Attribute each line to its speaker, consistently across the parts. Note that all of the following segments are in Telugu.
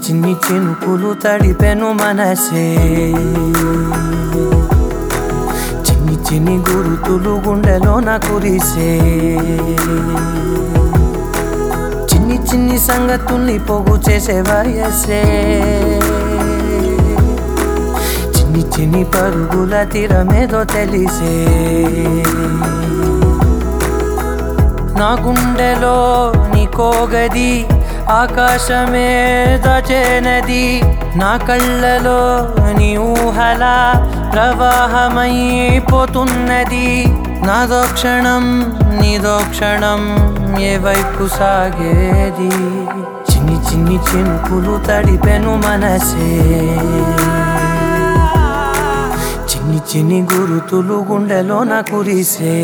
Speaker 1: చిన్ని చినుకులు తడిపెను మనసే చిన్ని చిన్ని గురుతులు గుండెలోన కురిసే చిన్ని చిన్ని సంగతుల్ని పోగు చేసే వయసే చిన్ని చిన్ని పరుగుల తీరమేదో తెలిసే నా గుండెలో నీకోగది ఆకాశమే దచేనది నా కళ్ళలో నీ ఊహల ప్రవాహమైపోతున్నది నాదో క్షణం నీదో క్షణం ఏ వైపు సాగేది చిన్ని చిన్ని చినుకులు తడిపెను మనసే చిన్ని చిన్ని గురుతులు గుండెలోన కురిసే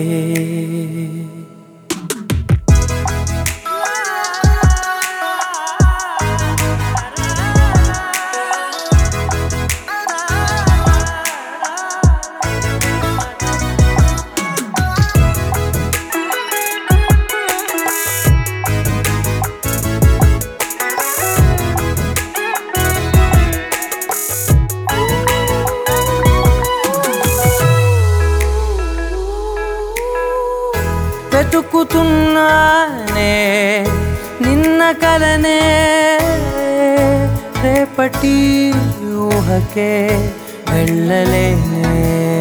Speaker 1: వెతుకుతున్నానే నిన్న కలనే రేపటి ఊహకే వెళ్ళలేనే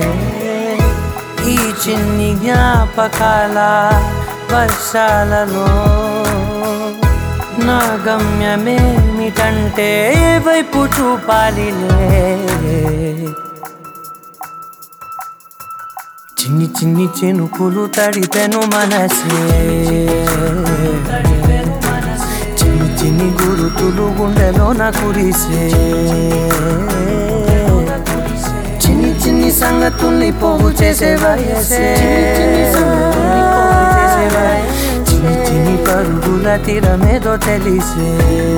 Speaker 1: ఈ చిన్ని జ్ఞాపకాల వర్షాలలో నా గమ్యమేమిటంటే ఏ వైపు చూపాలిలే చిన్ని చిన్ని చినుకులు తడిపెను మనసే చిన్ని చిన్ని గురుతులు గుండెలోన కురిసే చిన్ని చిన్ని సంగతుల్ని పోగు చేసే వయసే చిన్ని చిన్ని పరుగుల తీరమేదో తెలిసే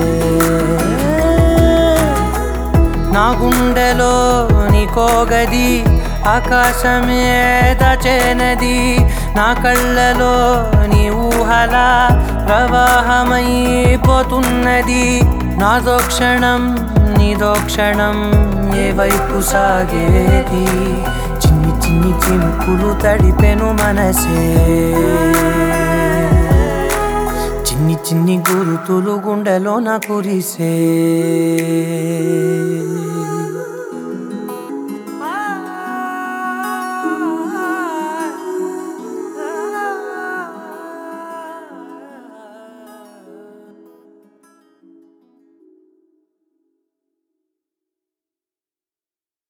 Speaker 1: నా గుండెలో నీకోగది ఆకాశమే దచేనది నా కళ్ళలో నీ ఊహల ప్రవాహమైపోతున్నది నాదో క్షణం నీదో క్షణం ఏ వైపు సాగేది చిన్ని చిన్ని చినుకులు తడిపెను మనసే చిన్ని చిన్ని గురుతులు గుండెలోన కురిసే